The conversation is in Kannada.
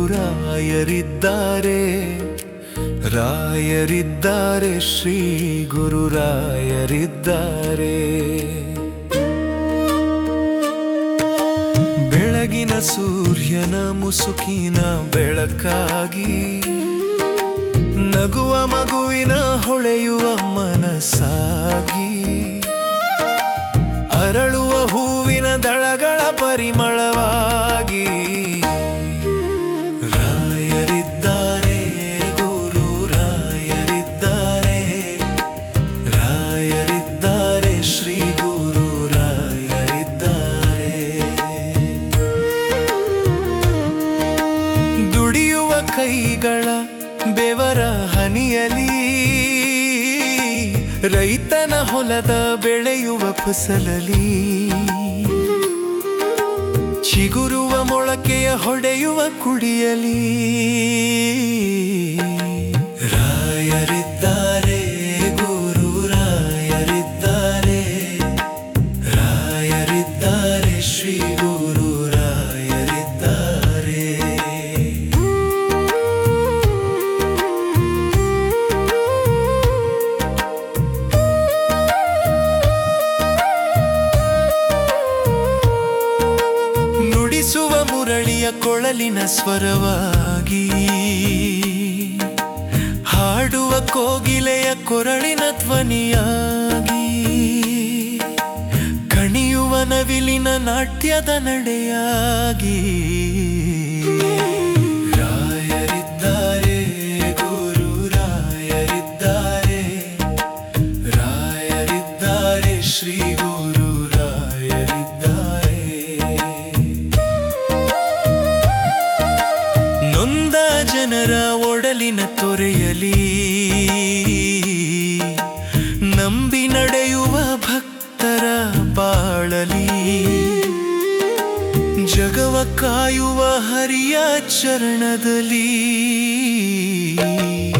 ರಾಯರಿದ್ದಾರೆ ರಾಯರಿದ್ದಾರೆ ಶ್ರೀ ಗುರು ರಾಯರಿದ್ದಾರೆ ಬೆಳಗಿನ ಸೂರ್ಯನ ಮುಸುಕಿನ ಬೆಳಕಾಗಿ ನಗುವ ಮಗುವಿನ ಹೊಳೆಯುವ ಮನಸ್ಸಾಗಿ ಅರಳುವ ಹೂವಿನ ದಳಗಳ ಪರಿಮಳವಾಗಿ ರಾಯರಿದ್ದಾರೆ ಗುರು ರಾಯರಿದ್ದಾರೆ ರಾಯರಿದ್ದಾರೆ ಶ್ರೀ ಗುರು ರಾಯರಿದ್ದಾರೆ ದುಡಿಯುವ ಕೈಗಳ ಬೆವರ ಹನಿಯಲಿ ರೈತನ ಹೊಲದ ಬೆಳೆಯುವ ಫಸಲಲಿ ಚಿಗುರುವ ಮೊಳಕೆಯ ಹೊಡೆಯುವ ಕುಡಿಯಲಿ ರಾಯರಿದ್ದಾರೆ ಗುರು ರಾಯರಿದ್ದಾರೆ ರಾಯರಿದ್ದಾರೆ ಶ್ರೀ ಗುರು ರಾಯರಿದ್ದಾರೆ ನುಡಿಸುವ ಮುರಳಿಯ ಕೊಳಲಿನ ಸ್ವರವಾಗಿ ಹಾಡುವ ಕೋಗಿಲೆಯ ಕೊರಳಿನ ಧ್ವನಿಯಾಗಿ ಕಣಿಯುವ ನವಿಲಿನ ನಾಟ್ಯದ ನಡೆಯಾಗಿ ರಾಯರಿದ್ದಾರೆ ಗುರು ರಾಯರಿದ್ದಾರೆ ರಾಯರಿದ್ದಾರೆ ಶ್ರೀ ಗುರು ರಾಯರಿದ್ದಾರೆ ನೊಂದ ಜನರ ಒಡಲಿನ ತೊರೆಯಲಿ ನಂಬಿ ನಡೆಯುವ ಭಕ್ತರ ಬಾಳಲಿ ಜಗವ ಕಾಯುವ ಹರಿಯ ಚರಣದಲ್ಲಿ